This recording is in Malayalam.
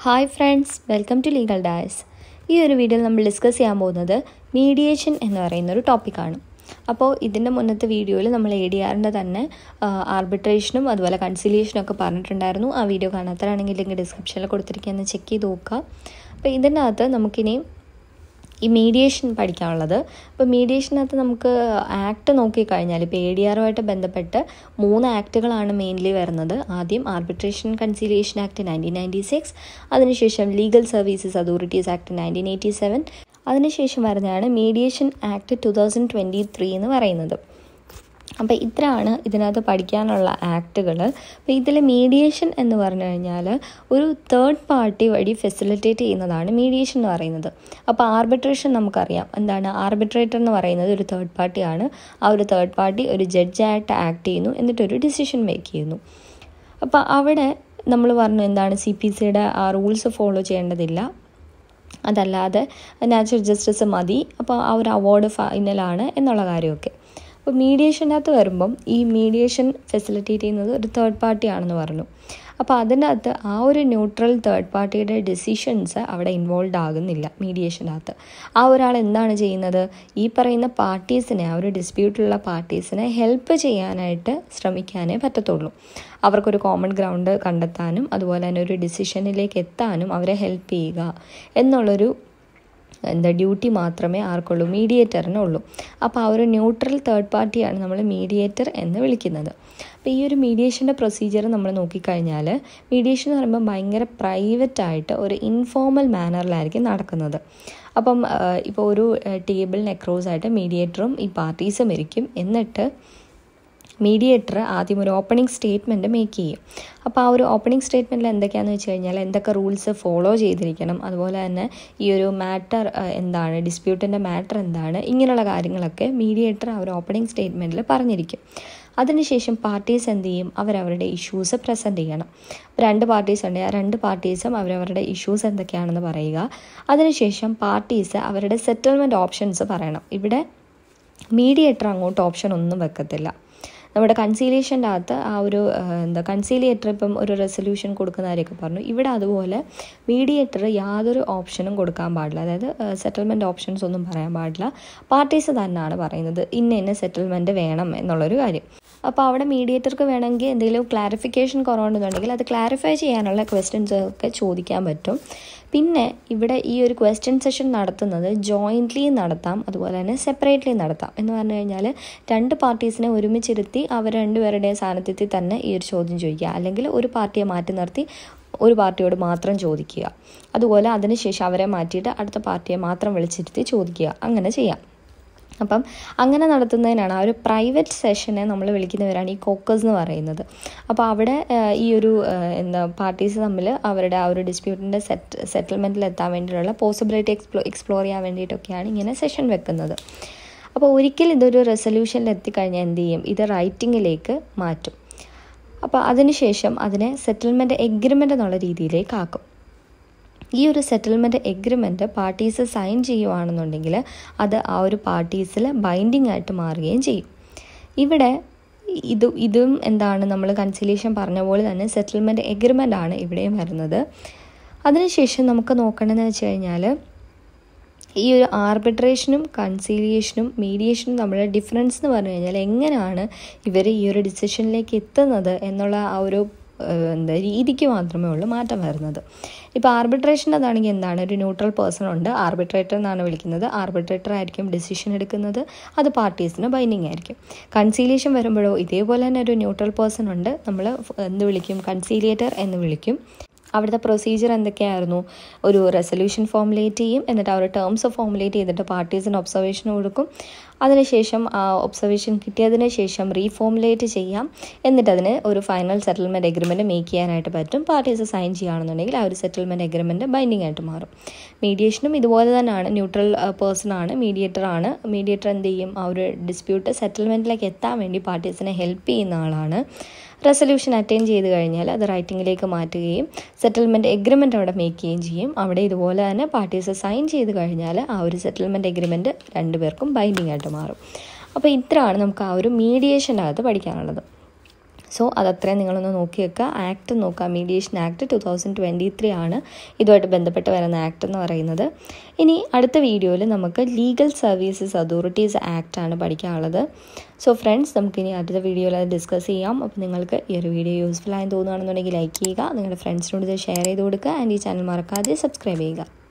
hi friends welcome to legal dias ഈ ഒരു വീഡിയോയിൽ നമ്മൾ ഡിസ്കസ് ചെയ്യാൻ പോകുന്നത് മീഡിയേഷൻ എന്ന് പറയുന്ന ഒരു ടോപ്പിക്കാണ് അപ്പോൾ ഇതിൻ്റെ മുന്നത്തെ വീഡിയോയിൽ നമ്മൾ എ ഡി ആറിൻ്റെ തന്നെ ആർബിട്രേഷനും അതുപോലെ കൺസിലിയേഷനും ഒക്കെ പറഞ്ഞിട്ടുണ്ടായിരുന്നു ആ വീഡിയോ കാണാത്തവരാണെങ്കിൽ ലിങ്ക് ഡിസ്ക്രിപ്ഷനിൽ കൊടുത്തിരിക്കുകയെന്ന് ചെക്ക് ചെയ്ത് നോക്കുക അപ്പോൾ ഇതിനകത്ത് നമുക്കിനി ഈ മീഡിയേഷൻ പഠിക്കാനുള്ളത് അപ്പോൾ മീഡിയേഷനകത്ത് നമുക്ക് ആക്ട് നോക്കിക്കഴിഞ്ഞാൽ ഇപ്പോൾ എ ഡി ആറുമായിട്ട് ബന്ധപ്പെട്ട് മൂന്ന് ആക്റ്റുകളാണ് മെയിൻലി വരുന്നത് ആദ്യം arbitration conciliation act nineteen ninety six അതിനുശേഷം legal services authorities act nineteen eighty seven അതിനുശേഷം വരുന്നതാണ് mediation act two thousand twenty three എന്ന് പറയുന്നത് അപ്പോൾ ഇത്രയാണ് ഇതിനകത്ത് പഠിക്കാനുള്ള ആക്റ്റുകൾ അപ്പോൾ ഇതിൽ മീഡിയേഷൻ എന്ന് പറഞ്ഞു കഴിഞ്ഞാൽ ഒരു തേർഡ് പാർട്ടി വഴി ഫെസിലിറ്റേറ്റ് ചെയ്യുന്നതാണ് മീഡിയേഷൻ എന്ന് പറയുന്നത് അപ്പോൾ ആർബിട്രേഷൻ നമുക്കറിയാം എന്താണ് ആർബിട്രേറ്റർ എന്ന് പറയുന്നത് ഒരു തേർഡ് പാർട്ടിയാണ് ആ ഒരു തേർഡ് പാർട്ടി ഒരു ജഡ്ജായിട്ട് ആക്ട് ചെയ്യുന്നു എന്നിട്ടൊരു ഡിസിഷൻ മേക്ക് ചെയ്യുന്നു അപ്പോൾ അവിടെ നമ്മൾ പറഞ്ഞു എന്താണ് സി പി സിയുടെ ആ റൂൾസ് ഫോളോ ചെയ്യേണ്ടതില്ല അതല്ലാതെ നാച്ചുറൽ ജസ്റ്റിസ് മതി അപ്പോൾ ആ ഒരു അവാർഡ് ഫൈനലാണ് എന്നുള്ള കാര്യമൊക്കെ അപ്പോൾ മീഡിയേഷനകത്ത് വരുമ്പം ഈ മീഡിയേഷൻ ഫെസിലിറ്റേറ്റ് ചെയ്യുന്നത് ഒരു തേർഡ് പാർട്ടിയാണെന്ന് പറഞ്ഞു അപ്പോൾ അതിനകത്ത് ആ ഒരു ന്യൂട്രൽ തേർഡ് പാർട്ടിയുടെ ഡിസിഷൻസ് അവിടെ ഇൻവോൾവ് ആകുന്നില്ല മീഡിയേഷനകത്ത് ആ ഒരാൾ എന്താണ് ചെയ്യുന്നത് ഈ പറയുന്ന പാർട്ടീസിനെ ആ ഒരു ഡിസ്പ്യൂട്ടിലുള്ള പാർട്ടീസിനെ ഹെൽപ്പ് ചെയ്യാനായിട്ട് ശ്രമിക്കാനേ പറ്റത്തുള്ളൂ അവർക്കൊരു കോമൺ ഗ്രൗണ്ട് കണ്ടെത്താനും അതുപോലെ തന്നെ ഒരു ഡിസിഷനിലേക്ക് എത്താനും അവരെ ഹെൽപ്പ് ചെയ്യുക എന്നുള്ളൊരു എന്താ ഡ്യൂട്ടി മാത്രമേ ആർക്കുള്ളൂ മീഡിയേറ്ററിനുള്ളൂ അപ്പോൾ ആ ഒരു ന്യൂട്രൽ തേർഡ് പാർട്ടിയാണ് നമ്മൾ മീഡിയേറ്റർ എന്ന് വിളിക്കുന്നത് അപ്പോൾ ഈ ഒരു മീഡിയേഷൻ്റെ പ്രൊസീജിയർ നമ്മൾ നോക്കിക്കഴിഞ്ഞാൽ മീഡിയേഷൻ എന്ന് പറയുമ്പോൾ ഭയങ്കര പ്രൈവറ്റ് ആയിട്ട് ഒരു ഇൻഫോർമൽ മാനറിലായിരിക്കും നടക്കുന്നത് അപ്പം ഇപ്പോൾ ഒരു ടേബിളിന് അക്രോസ് ആയിട്ട് മീഡിയേറ്ററും ഈ പാർട്ടീസും ഇരിക്കും എന്നിട്ട് മീഡിയേറ്റർ ആദ്യം ഒരു ഓപ്പണിംഗ് സ്റ്റേറ്റ്മെൻറ്റ് മേക്ക് ചെയ്യും അപ്പോൾ ആ ഒരു ഓപ്പണിംഗ് സ്റ്റേറ്റ്മെൻറ്റിൽ എന്തൊക്കെയാണെന്ന് വെച്ച് കഴിഞ്ഞാൽ എന്തൊക്കെ റൂൾസ് ഫോളോ ചെയ്തിരിക്കണം അതുപോലെ തന്നെ ഈ ഒരു മാറ്റർ എന്താണ് ഡിസ്പ്യൂട്ടിൻ്റെ മാറ്റർ എന്താണ് ഇങ്ങനെയുള്ള കാര്യങ്ങളൊക്കെ മീഡിയേറ്റർ ആ ഒരു ഓപ്പണിംഗ് സ്റ്റേറ്റ്മെൻറ്റിൽ പറഞ്ഞിരിക്കും അതിനുശേഷം പാർട്ടീസ് എന്ത് ചെയ്യും അവരവരുടെ ഇഷ്യൂസ് പ്രസൻറ്റ് ചെയ്യണം രണ്ട് പാർട്ടീസ് ഉണ്ട് ആ രണ്ട് പാർട്ടീസും അവരവരുടെ ഇഷ്യൂസ് എന്തൊക്കെയാണെന്ന് പറയുക അതിനുശേഷം പാർട്ടീസ് അവരുടെ സെറ്റിൽമെൻറ്റ് ഓപ്ഷൻസ് പറയണം ഇവിടെ മീഡിയേറ്റർ അങ്ങോട്ട് ഓപ്ഷൻ ഒന്നും വെക്കത്തില്ല നമ്മുടെ കൺസീലിയേഷൻ്റെ അകത്ത് ആ ഒരു എന്താ കൺസീലിയേറ്റർ ഇപ്പം ഒരു റെസൊല്യൂഷൻ കൊടുക്കുന്നവരൊക്കെ പറഞ്ഞു ഇവിടെ അതുപോലെ മീഡിയേറ്റർ യാതൊരു ഓപ്ഷനും കൊടുക്കാൻ പാടില്ല അതായത് സെറ്റിൽമെൻറ്റ് ഓപ്ഷൻസ് ഒന്നും പറയാൻ പാടില്ല പാർട്ടീസ് തന്നെയാണ് പറയുന്നത് ഇന്ന ഇന്ന സെറ്റിൽമെൻറ്റ് വേണം എന്നുള്ളൊരു കാര്യം അപ്പോൾ അവിടെ മീഡിയേറ്റർക്ക് വേണമെങ്കിൽ എന്തെങ്കിലും ക്ലാരിഫിക്കേഷൻ കുറവുണ്ടെന്നുണ്ടെങ്കിൽ അത് ക്ലാരിഫൈ ചെയ്യാനുള്ള ക്വസ്റ്റ്യൻസ് ഒക്കെ ചോദിക്കാൻ പറ്റും പിന്നെ ഇവിടെ ഈ ഒരു ക്വസ്റ്റ്യൻ സെഷൻ നടത്തുന്നത് ജോയിൻ്റ്ലി നടത്താം അതുപോലെ തന്നെ സെപ്പറേറ്റ്ലി നടത്താം എന്ന് പറഞ്ഞു കഴിഞ്ഞാൽ രണ്ട് പാർട്ടീസിനെ ഒരുമിച്ചിരുത്തി അവർ രണ്ടുപേരുടെയും സാന്നിധ്യത്തിൽ തന്നെ ഈ ഒരു ചോദ്യം ചോദിക്കുക അല്ലെങ്കിൽ ഒരു പാർട്ടിയെ മാറ്റി നിർത്തി ഒരു പാർട്ടിയോട് മാത്രം ചോദിക്കുക അതുപോലെ അതിനുശേഷം അവരെ മാറ്റിയിട്ട് അടുത്ത പാർട്ടിയെ മാത്രം വിളിച്ചിരുത്തി ചോദിക്കുക അങ്ങനെ ചെയ്യാം അപ്പം അങ്ങനെ നടത്തുന്നതിനാണ് ആ ഒരു പ്രൈവറ്റ് സെഷനെ നമ്മൾ വിളിക്കുന്നവരാണ് ഈ കോക്കേഴ്സ് എന്ന് പറയുന്നത് അപ്പോൾ അവിടെ ഈ ഒരു എന്താ പാർട്ടീസ് തമ്മിൽ അവരുടെ ആ ഒരു ഡിസ്പ്യൂട്ടിൻ്റെ സെറ്റ് സെറ്റിൽമെൻറ്റിൽ എത്താൻ വേണ്ടിയിട്ടുള്ള പോസിബിലിറ്റി എക്സ്പ്ലോ എക്സ്പ്ലോർ ചെയ്യാൻ വേണ്ടിയിട്ടൊക്കെയാണ് ഇങ്ങനെ സെഷൻ വെക്കുന്നത് അപ്പോൾ ഒരിക്കൽ ഇതൊരു റെസൊല്യൂഷനിൽ എത്തിക്കഴിഞ്ഞാൽ എന്ത് ചെയ്യും ഇത് റൈറ്റിങ്ങിലേക്ക് മാറ്റും അപ്പോൾ അതിനുശേഷം അതിനെ സെറ്റിൽമെൻറ്റ് എഗ്രിമെൻ്റ് എന്നുള്ള രീതിയിലേക്ക് ആക്കും ഈ ഒരു സെറ്റിൽമെൻറ്റ് എഗ്രിമെൻറ്റ് പാർട്ടീസ് സൈൻ ചെയ്യുവാണെന്നുണ്ടെങ്കിൽ അത് ആ ഒരു പാർട്ടീസിൽ ബൈൻഡിങ് ആയിട്ട് മാറുകയും ചെയ്യും ഇവിടെ ഇത് ഇതും എന്താണ് നമ്മൾ കൺസിലേഷൻ പറഞ്ഞ പോലെ തന്നെ സെറ്റിൽമെൻറ്റ് എഗ്രിമെൻ്റ് ആണ് ഇവിടെയും വരുന്നത് അതിനുശേഷം നമുക്ക് നോക്കേണ്ടതെന്ന് വെച്ച് കഴിഞ്ഞാൽ ഈ ഒരു ആർബിട്രേഷനും കൺസീലിയേഷനും മീഡിയേഷനും തമ്മിലുള്ള ഡിഫറൻസ് എന്ന് പറഞ്ഞു കഴിഞ്ഞാൽ എങ്ങനെയാണ് ഇവർ ഈ ഒരു ഡിസിഷനിലേക്ക് എത്തുന്നത് എന്നുള്ള ആ ഒരു എന്താ രീതിക്ക് മാത്രമേ ഉള്ളൂ മാറ്റം വരുന്നത് ഇപ്പോൾ ആർബിട്രേഷൻ അതാണെങ്കിൽ എന്താണ് ഒരു ന്യൂട്രൽ പേഴ്സൺ ഉണ്ട് ആർബിട്രേറ്റർ എന്നാണ് വിളിക്കുന്നത് ആർബിട്രേറ്റർ ആയിരിക്കും ഡിസിഷൻ എടുക്കുന്നത് അത് പാർട്ടീസിന് ബൈൻഡിങ് ആയിരിക്കും കൺസീലിയേഷൻ വരുമ്പോഴോ ഇതേപോലെ തന്നെ ഒരു ന്യൂട്രൽ പേഴ്സൺ ഉണ്ട് നമ്മൾ എന്ത് വിളിക്കും കൺസീലിയേറ്റർ എന്ന് വിളിക്കും അവിടുത്തെ പ്രൊസീജിയർ എന്തൊക്കെയായിരുന്നു ഒരു റെസൊല്യൂഷൻ ഫോമുലേറ്റ് ചെയ്യും എന്നിട്ട് അവർ ടേംസ് ഫോമുലേറ്റ് ചെയ്തിട്ട് പാർട്ടീസിന് ഒബ്സർവേഷൻ കൊടുക്കും അതിനുശേഷം ആ ഒബ്സർവേഷൻ കിട്ടിയതിന് ശേഷം റീഫോമുലേറ്റ് ചെയ്യാം എന്നിട്ട് അതിന് ഒരു ഫൈനൽ സെറ്റിൽമെൻറ്റ് എഗ്രിമെൻറ്റ് മേക്ക് ചെയ്യാനായിട്ട് പറ്റും പാർട്ടീസ് സൈൻ ചെയ്യുകയാണെന്നുണ്ടെങ്കിൽ ആ ഒരു സെറ്റിൽമെൻറ്റ് എഗ്രിമെൻറ്റ് ബൈൻഡിങ് ആയിട്ട് മാറും മീഡിയേഷനും ഇതുപോലെ തന്നെയാണ് ന്യൂട്രൽ പേഴ്സൺ ആണ് മീഡിയേറ്റർ ആണ് മീഡിയേറ്റർ എന്ത് ചെയ്യും ആ ഒരു ഡിസ്പ്യൂട്ട് സെറ്റിൽമെൻറ്റിലേക്ക് എത്താൻ വേണ്ടി പാർട്ടീസിനെ ഹെൽപ്പ് ചെയ്യുന്ന ആളാണ് റെസൊല്യൂഷൻ അറ്റൈൻ ചെയ്ത് കഴിഞ്ഞാൽ അത് റൈറ്റിങ്ങിലേക്ക് മാറ്റുകയും സെറ്റിൽമെൻറ്റ് എഗ്രിമെൻറ്റ് അവിടെ മേക്ക് ചെയ്യുകയും ചെയ്യും അവിടെ ഇതുപോലെ തന്നെ പാർട്ടീസ് സൈൻ ചെയ്ത് കഴിഞ്ഞാൽ ആ ഒരു സെറ്റിൽമെൻറ്റ് എഗ്രിമെൻറ്റ് രണ്ടുപേർക്കും ബൈൻഡിങ് ആയിട്ട് മാറും അപ്പോൾ ഇത്രയാണ് നമുക്ക് ആ ഒരു മീഡിയേഷൻ്റെ അകത്ത് പഠിക്കാനുള്ളത് സോ അതത്രയും നിങ്ങളൊന്ന് നോക്കി വെക്കുക ആക്ട് നോക്കുക mediation act two thousand twenty three ആണ് ഇതുമായിട്ട് ബന്ധപ്പെട്ട് വരുന്ന ആക്ട് എന്ന് പറയുന്നത് ഇനി അടുത്ത വീഡിയോയിൽ നമുക്ക് ലീഗൽ സർവീസസ് അതോറിറ്റീസ് ആക്ട് ആണ് പഠിക്കാനുള്ളത് സോ ഫ്രണ്ട്സ് നമുക്കിനി അടുത്ത വീഡിയോയിൽ അത് ഡിസ്കസ് ചെയ്യാം അപ്പോൾ നിങ്ങൾക്ക് ഈ ഒരു വീഡിയോ യൂസ്ഫുൾ ആയി തോന്നുകയാണെന്നുണ്ടെങ്കിൽ ലൈക്ക് ചെയ്യുക നിങ്ങളുടെ ഫ്രണ്ട്സിനോട് ഇത് ഷെയർ ചെയ്ത് കൊടുക്കുക ആൻഡ് ഈ ചാനൽ മറക്കാതെ സബ്സ്ക്രൈബ് ചെയ്യുക